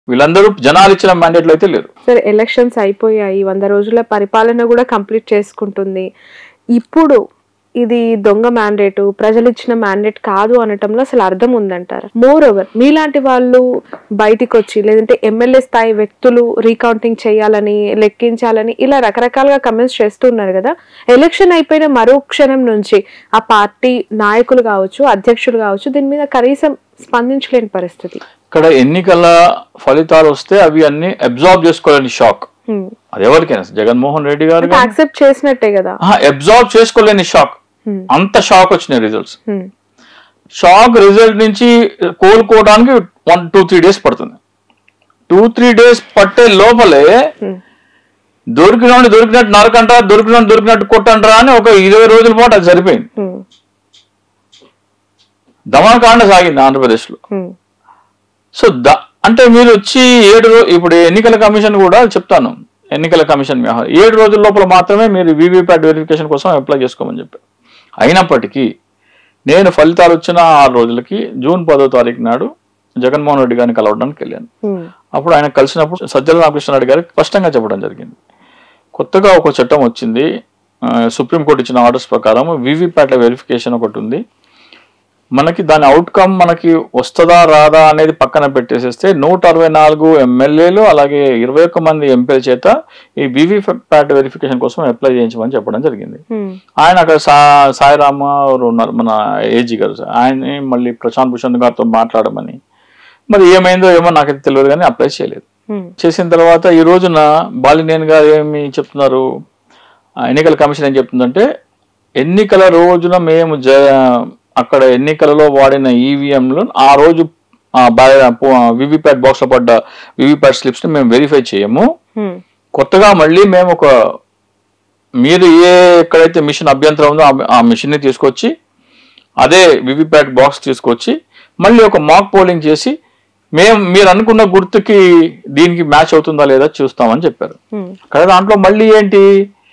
వీళ్ళందరూ జనాలు ఇచ్చిన మ్యాండేట్లు అయితే లేరు సరే ఎలక్షన్స్ అయిపోయాయి వంద రోజుల పరిపాలన కూడా కంప్లీట్ చేసుకుంటుంది ఇప్పుడు ఇది దొంగ మ్యాండేట్ ప్రజలు ఇచ్చిన మ్యాండేట్ కాదు అనటంలో అసలు అర్థం ఉందంటారు మోర్ ఓవర్ మీలాంటి వాళ్ళు బయటికి వచ్చి లేదంటే ఎమ్మెల్యే స్థాయి వ్యక్తులు రీకౌంటింగ్ చేయాలని లెక్కించాలని ఇలా రకరకాలుగా కమెంట్స్ చేస్తున్నారు కదా ఎలక్షన్ అయిపోయిన మరో క్షణం నుంచి ఆ పార్టీ నాయకులు కావచ్చు అధ్యక్షులు కావచ్చు దీని మీద కనీసం స్పందించలేని పరిస్థితి ఇక్కడ ఎన్నికల ఫలితాలు వస్తే అవి అన్ని అబ్జార్బ్ చేసుకోలేని షాక్ హ్మ్. అది ఎవరికైనా జగన్మోహన్ రెడ్డి గారు అంటే యాక్సెప్ట్ చేసినట్టే కదా అబ్జార్బ్ చేసుకోలేని షాక్ హ్మ్. అంత షాక్ వచ్చినాయి రిజల్ట్స్ హ్మ్. షాక్ రిజల్ట్ నుంచి కోలుకోవడానికి వన్ టూ త్రీ డేస్ పడుతుంది టూ త్రీ డేస్ పట్టే లోపలే హ్మ్. దొరికినోడు దొరికినట్టు నరకంటారా దొరికినోడు దొరికినట్టు కొట్టంటారా అని ఒక ఇరవై రోజుల పాటు అది సరిపోయింది హ్మ్. దమనకాండ సాగింది ఆంధ్రప్రదేశ్లో హ్మ్. సో ద అంటే మీరు వచ్చి ఏడు రో ఇప్పుడు ఎన్నికల కమిషన్ కూడా చెప్తాను ఎన్నికల కమిషన్ వ్యవహారం ఏడు రోజుల లోపల మాత్రమే మీరు వీవీప్యాట్ వెరిఫికేషన్ కోసం అప్లై చేసుకోమని చెప్పారు అయినప్పటికీ నేను ఫలితాలు వచ్చిన ఆరు రోజులకి జూన్ పదో తారీఖు నాడు జగన్మోహన్ రెడ్డి గారిని కలవడానికి వెళ్ళాను హ్మ్. అప్పుడు ఆయన కలిసినప్పుడు సజ్జల రామకృష్ణారెడ్డి గారికి స్పష్టంగా చెప్పడం జరిగింది కొత్తగా ఒక చట్టం వచ్చింది ఆ, సుప్రీంకోర్టు ఇచ్చిన ఆర్డర్స్ ప్రకారం వీవీప్యాట్ల వెరిఫికేషన్ ఒకటి ఉంది మనకి దాని అవుట్కమ్ మనకి వస్తుందా రాదా అనేది పక్కన పెట్టేసేస్తే నూట అరవై నాలుగు ఎమ్మెల్యేలు అలాగే ఇరవై ఒక్క మంది ఎంపీల చేత ఈ వీవీప్యాట్ వెరిఫికేషన్ కోసం అప్లై చేయించమని చెప్పడం జరిగింది హ్మ్. ఆయన అక్కడ సా సాయిరామ ఎవరు ఉన్నారు మన ఏజీ గారు ఆయన్ని మళ్ళీ ప్రశాంత్ భూషణ్ గారితో మాట్లాడమని మరి ఏమైందో ఏమో నాకైతే తెలియదు కానీ అప్లై చేయలేదు హ్మ్. చేసిన తర్వాత ఈ రోజున బాలినేని గారు ఏమి చెప్తున్నారు ఆ ఎన్నికల కమిషన్ ఏం చెప్తుందంటే ఎన్నికల రోజున మేము జ అక్కడ ఎన్నికలలో వాడిన ఈవీఎంలు ఆ రోజు వివిప్యాట్ బాక్స్ లో పడ్డ వివిప్యాట్ స్లిప్స్ ని మేము వెరిఫై చేయము హ్మ్. కొత్తగా మళ్ళీ మేము ఒక మీరు ఏ ఎక్కడైతే మిషన్ అభ్యంతరం ఉందో ఆ- ఆ మిషన్ ని తీసుకొచ్చి అదే వివిప్యాట్ బాక్స్ తీసుకొచ్చి మళ్ళీ ఒక మాక్ పోలింగ్ చేసి మేము మీరు అనుకున్న గుర్తుకి దీనికి మ్యాచ్ అవుతుందా లేదా చూస్తామని చెప్పారు హ్మ్. కదా దాంట్లో మళ్ళీ ఏంటి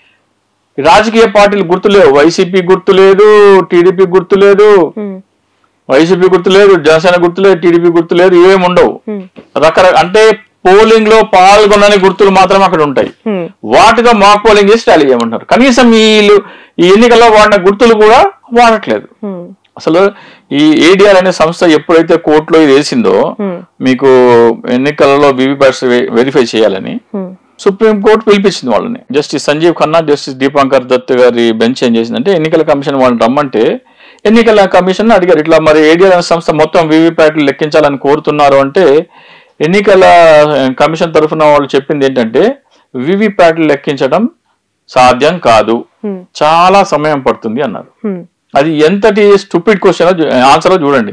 రాజకీయ పార్టీలు గుర్తు లేవు వైసీపీ గుర్తు లేదు టీడీపీ గుర్తు లేదు హ్మ్. వైసీపీ గుర్తు లేదు జనసేన గుర్తు లేదు టీడీపీ గుర్తు లేదు ఏమి ఉండవు హ్మ్. రకరకాల అంటే పోలింగ్ లో పాల్గొనని గుర్తులు మాత్రం అక్కడ ఉంటాయి హ్మ్. వాటితో మాక్ పోలింగ్ చేసి టాలీ చేయమంటారు కనీసం వీళ్ళు ఈ ఎన్నికల్లో వాడిన గుర్తులు కూడా వాడట్లేదు హ్మ్. అసలు ఈ ఏడిఆర్ అనే సంస్థ ఎప్పుడైతే కోర్టులో ఇది వేసిందో హ్మ్. మీకు ఎన్నికలలో వివిప్యాట్స్ వెరిఫై చేయాలని హ్మ్. సుప్రీం కోర్టు పిలిపించింది వాళ్ళని జస్టిస్ సంజీవ్ ఖన్నా జస్టిస్ దీపాంకర్ దత్ గారి బెంచ్ ఏం చేసిందంటే ఎన్నికల కమిషన్ వాళ్ళని రమ్మంటే ఎన్నికల కమిషన్ అడిగారు ఇట్లా మరి ఏడిఆర్ అనే సంస్థ మొత్తం వివిప్యాట్లు లెక్కించాలని కోరుతున్నారు అంటే ఎన్నికల కమిషన్ తరఫున వాళ్ళు చెప్పింది ఏంటంటే వివిప్యాట్లు లెక్కించడం సాధ్యం కాదు హ్మ్. చాలా సమయం పడుతుంది అన్నారు హ్మ్. అది ఎంతటి స్టూపిడ్ క్వశ్చన్ ఆన్సర్ చూడండి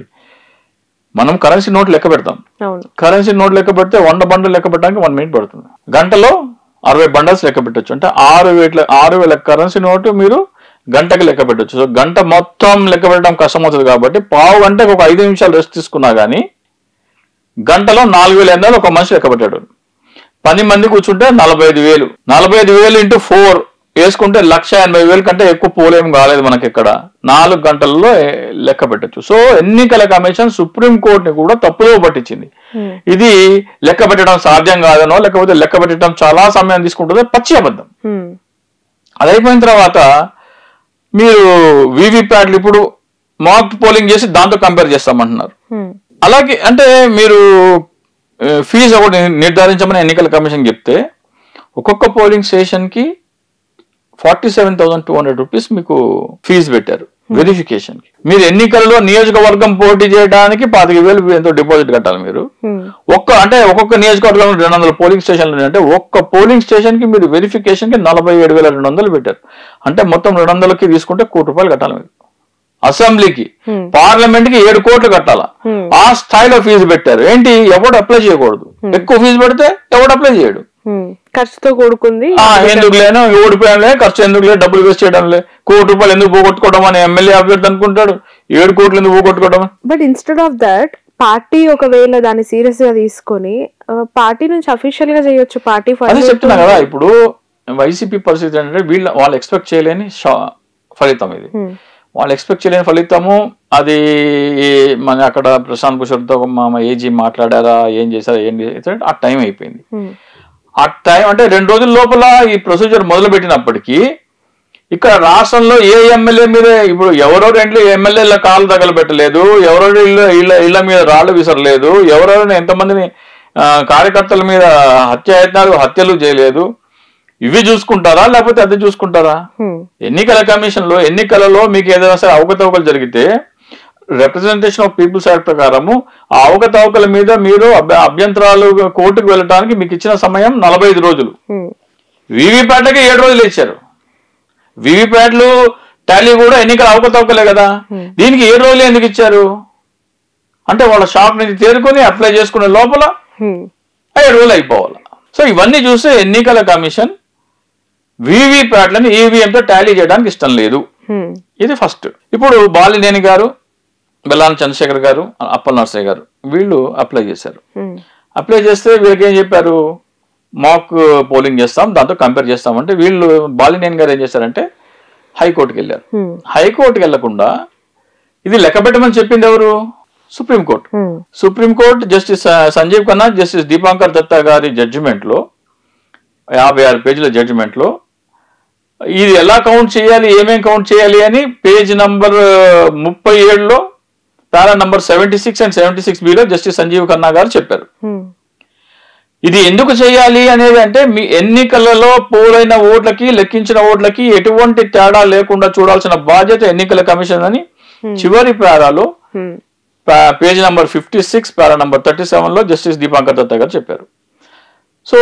మనం కరెన్సీ నోట్ లెక్క పెడతాం అవును కరెన్సీ నోట్ లెక్క పెడితే వంద బండలు లెక్క పెట్టడానికి వన్ మినిట్ పడుతుంది గంటలో అరవై బండల్స్ లెక్క పెట్టొచ్చు అంటే ఆరు వేల ఆరు వేల కరెన్సీ నోటు మీరు గంటకి లెక్క పెట్టొచ్చు సో గంట మొత్తం లెక్క పెట్టడం కష్టం అవుతుంది కాబట్టి పావు గంటకు ఒక ఐదు నిమిషాలు రెస్ట్ తీసుకున్నా కానీ గంటలో నాలుగు వేల ఎనిమిది ఒక మనిషి లెక్క పెట్టాడు పది మంది కూర్చుంటే నలభై ఐదు వేలు నలభై ఐదు వేలు ఇంటూ ఫోర్ వేసుకుంటే లక్ష ఎనభై వేలు కంటే ఎక్కువ పోలేం కాలేదు మనకి ఇక్కడ నాలుగు గంటల్లో ఏ- లెక్క పెట్టచ్చు సో ఎన్నికల కమిషన్ సుప్రీం కోర్టుని కూడా తప్పుదో పట్టించింది హ్మ్. ఇది లెక్క పెట్టడం సాధ్యం కాదనో లేకపోతే లెక్క పెట్టడం చాలా సమయం తీసుకుంటుందో పచ్చి అబద్ధం హ్మ్. అది అయిపోయిన తర్వాత మీరు వీవీప్యాట్లు ఇప్పుడు మాక్ పోలింగ్ చేసి దాంతో కంపేర్ చేస్తామంటున్నారు హ్మ్. అలాగే అంటే మీరు ఆ, ఫీజు ఒకటి నిర్ధారించమని ఎన్నికల కమిషన్ చెప్తే ఒక్కొక్క పోలింగ్ స్టేషన్ కి forty seven thousand two hundred rupees మీకు ఫీజు పెట్టారు వెరిఫికేషన్ కి మీరు ఎన్నికల్లో నియోజకవర్గం పోటీ చేయడానికి పాతిక వేలు ఎంతో డిపాజిట్ కట్టాలి మీరు హ్మ్. ఒక్క అంటే ఒక్కొక్క నియోజకవర్గంలో రెండు వందల పోలింగ్ స్టేషన్లు ఉన్నాయి. అంటే ఒక్క పోలింగ్ స్టేషన్ కి మీరు వెరిఫికేషన్ కి నలభై ఏడు వేల రెండు వందలు పెట్టారు అంటే మొత్తం రెండు వందలకి తీసుకుంటే కోటి రూపాయలు కట్టాలి మీరు అసెంబ్లీకి Hmm. పార్లమెంట్ కి ఏడు కోట్లు కట్టాలా Hmm. ఆ స్థాయిలో ఫీజు పెట్టారు ఏంటి ఎవడు అప్లై చేయకూడదు ఎక్కువ ఫీజు పెడితే ఎవడు అప్లై చేయడు హ్మ్. ఖర్చుతో కూడుకుంది ఆ, ఎందుకు లేను ఓడిపోయానులే ఖర్చు ఎందుకు లే డబ్బులు వేస్ట్ చేయడం లే కోటి రూపాయలు ఎందుకు పోగొట్టుకోవడం అని ఎమ్మెల్యే అభ్యర్థి అనుకుంటాడు ఏడు కోట్లు ఎందుకు పోగొట్టుకోవడం అని? But instead of that party ఒకవేళ దాన్ని సీరియస్ గా తీసుకొని పార్టీ నుంచి అఫీషియల్ గా చేయొచ్చు పార్టీ అదే చెప్తున్నా కదా ఇప్పుడు వైసీపీ పరిస్థితి అంటే వీళ్ళ వాళ్ళు ఎక్స్పెక్ట్ చేయలేని షా- ఫలితం ఇది వాళ్ళు ఎక్స్పెక్ట్ చేయలేని ఫలితము అది మన అక్కడ ప్రశాంత్ భూషణ్తో మా ఏజీ మాట్లాడారా ఏం చేశారా ఏం చేశారా ఆ టైం అయిపోయింది ఉమ్, ఆ టైం అంటే రెండు రోజుల లోపల ఈ ప్రొసీజర్ మొదలు పెట్టినప్పటికీ ఇక్కడ రాష్ట్రంలో ఏ ఎమ్మెల్యే మీద ఇప్పుడు ఎవరో రెండు ఎమ్మెల్యేల కాలు తగలబెట్టలేదు ఎవరో ఇళ్ళ ఇళ్ళ ఇళ్ళ మీద రాళ్ళు విసరలేదు ఎవరో ఎంతమందిని ఆ, కార్యకర్తల మీద హత్యాయత్నాలు హత్యలు చేయలేదు ఇవి చూసుకుంటారా లేకపోతే అది చూసుకుంటారా ఉమ్, ఎన్నికల కమిషన్ లో ఎన్నికలలో మీకు ఏదైనా సరే అవకతవకలు జరిగితే రిప్రజెంటేషన్ ఆఫ్ పీపుల్స్ యాక్ట్ ప్రకారము ఆ అవకతవకల మీద మీరు అభ్య- అభ్యంతరాలు కోర్టుకు వెళ్ళడానికి మీకు ఇచ్చిన సమయం నలభై ఐదు రోజులు ఉమ్, వీవీప్యాట్లకి ఏడు రోజులు ఇచ్చారు వీవీప్యాట్లు టాలీ కూడా ఎన్నికల అవకతవకలే కదా దీనికి ఏడు రోజులు ఎందుకు ఇచ్చారు అంటే వాళ్ళ షాప్ నుంచి తేరుకొని అప్లై చేసుకునే లోపల ఉమ్, ఆ ఏడు రోజులు అయిపోవాలి సో ఇవన్నీ చూస్తే ఎన్నికల కమిషన్ వీవీప్యాట్లని ఈవీఎంతో టాలీ చేయడానికి ఇష్టం లేదు ఉమ్, ఇది ఫస్ట్ ఇప్పుడు బాలినేని గారు బెల్లాన చంద్రశేఖర్ గారు అప్పల్ నర్సయ్య గారు వీళ్ళు అప్లై చేశారు ఉమ్, అప్లై చేస్తే వీళ్ళకి ఏం చెప్పారు మాక్ పోలింగ్ చేస్తాం దాంతో కంపేర్ చేస్తాం అంటే వీళ్ళు బాలినేని గారు ఏం చేశారంటే హైకోర్టుకి వెళ్ళారు ఉమ్, హైకోర్టుకి వెళ్లకుండా ఇది లెక్క పెట్టమని చెప్పింది ఎవరు సుప్రీంకోర్టు ఉమ్, సుప్రీంకోర్టు జస్టిస్ ఆ, సంజీవ్ ఖన్నా జస్టిస్ దీపాంకర్ దత్తా గారి జడ్జిమెంట్ లో యాభై ఆరు పేజీల జడ్జిమెంట్ లో ఇది ఎలా కౌంట్ చేయాలి ఏమేం కౌంట్ చేయాలి అని పేజ్ నంబర్ ముప్పై ఏడులో para number seventy six and seventy six బిలో జస్టిస్ సంజీవ్ ఖన్నా గారు చెప్పారు ఉమ్, ఇది ఎందుకు చేయాలి అనేది అంటే మీ ఎన్నికలలో పోలైన ఓట్లకి లెక్కించిన ఓట్లకి ఎటువంటి తేడా లేకుండా చూడాల్సిన బాధ్యత ఎన్నికల కమిషన్ అని చివరి పారాలో ఉమ్, పా- page number fifty six para number thirty seven లో జస్టిస్ దీపాంకర్ దత్తా గారు చెప్పారు సో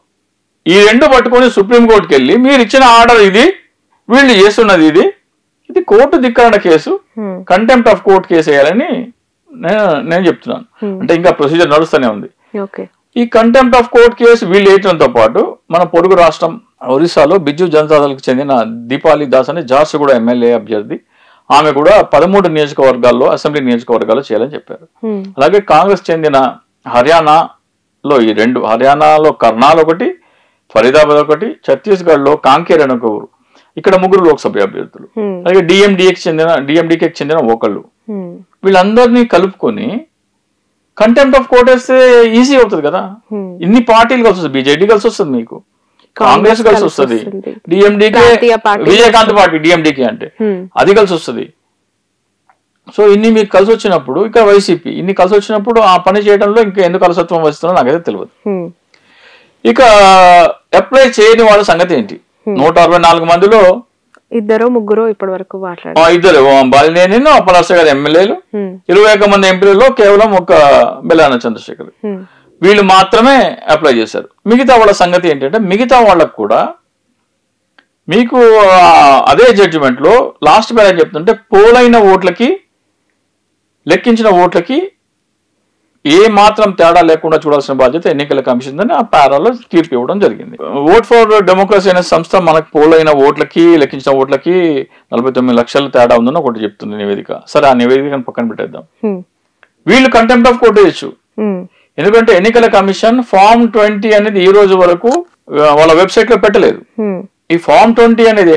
ఈ రెండు పట్టుకొని సుప్రీంకోర్టుకి వెళ్ళి మీరు ఇచ్చిన ఆర్డర్ ఇది వీళ్ళు చేస్తున్నది ఇది ఇది కోర్టు ధిక్కరణ కేసు ఉమ్, కంటెంప్ట్ ఆఫ్ కోర్ట్ కేసు వేయాలని నేను నేను చెప్తున్నాను అంటే ఇంకా ప్రొసీజర్ నడుస్తూనే ఉంది ఓకే ఈ కంటెంప్ట్ ఆఫ్ కోర్ట్ కేసు వీళ్ళు వేయడంతో పాటు మన పొరుగు రాష్ట్రం ఒరిస్సాలో బిజ్జు జనతాదళకు చెందిన దీపాలి దాస్ అనే జార్సుగూడ ఎమ్మెల్యే అభ్యర్థి ఆమె కూడా పదమూడు నియోజకవర్గాల్లో అసెంబ్లీ నియోజకవర్గాల్లో చేయాలని చెప్పారు ఉమ్, అలాగే కాంగ్రెస్ చెందిన హర్యానాలో ఈ రెండు హర్యానాలో కర్నాల్ ఒకటి ఫరీదాబాద్ ఒకటి ఛత్తీస్గఢ్లో కాంకేర్ అని ఒక ఊరు ఇక్కడ ముగ్గురు లోక్సభ అభ్యర్థులు ఉమ్, అలాగే డిఎండిఏకి చెందిన డిఎండికేకి చెందిన ఒకళ్ళు ఉమ్, వీళ్ళందరినీ కలుపుకొని కంటెంప్ట్ ఆఫ్ కోర్ట్ వేస్తే ఈజీ అవుతుంది కదా ఉమ్. ఇన్ని పార్టీలు కలిసి వస్తుంది బీజేడీ కలిసి వస్తుంది మీకు కాంగ్రెస్ కలిసి వస్తుంది వస్తుంది. డిఎండికే ప్రాంతీయ పార్టీ విజయకాంత్ పార్టీ డిఎండికే అంటే ఉమ్, అది కలిసి వస్తుంది సో ఇన్ని మీకు కలిసి వచ్చినప్పుడు ఇక్కడ వైసీపీ ఇన్ని కలిసి వచ్చినప్పుడు ఆ పని చేయడంలో ఇంకా ఎందుకు అలసత్వం వస్తుందో నాకైతే తెలియదు ఉమ్, ఇక అప్లై చేయని వాళ్ళ సంగతి ఏంటి నూట అరవై నాలుగు మందిలో ఇద్దరు ముగ్గురు ఇప్పటి వరకు మాట్లాడారు ఆ ఇద్దరు బాలినేని అప్పలర్స గారి ఎమ్మెల్యేలు ఉమ్, ఇరవై ఒక్క మంది ఎంపీలలో కేవలం ఒక బెల్లాన చంద్రశేఖర్ ఉమ్, వీళ్ళు మాత్రమే అప్లై చేశారు మిగతా వాళ్ళ సంగతి ఏంటంటే మిగతా వాళ్ళకు కూడా మీకు ఆ, అదే జడ్జిమెంట్ లో లాస్ట్ పేర చెప్తుంటే పోలైన ఓట్లకి లెక్కించిన ఓట్లకి ఏ మాత్రం తేడా లేకుండా చూడాల్సిన బాధ్యత ఎన్నికల కమిషన్ అని ఆ పారాలో తీర్పు ఇవ్వడం జరిగింది ఓట్ ఫర్ డెమోక్రసీ అనే సంస్థ మనకు పోలైన ఓట్లకి లెక్కించిన ఓట్లకి నలభై తొమ్మిది లక్షల తేడా ఉందని ఒకటి చెప్తుంది నివేదిక సరే ఆ నివేదికను పక్కన పెట్టేద్దాం ఉమ్, వీళ్ళు కంటెంప్ట్ ఆఫ్ కోర్టు వేయచ్చు ఉమ్, ఎందుకంటే ఎన్నికల కమిషన్ ఫామ్ ట్వంటీ అనేది ఈ రోజు వరకు ఆ, వాళ్ళ వెబ్సైట్ లో పెట్టలేదు ఉమ్, ఈ ఫామ్ ట్వంటీ అనేది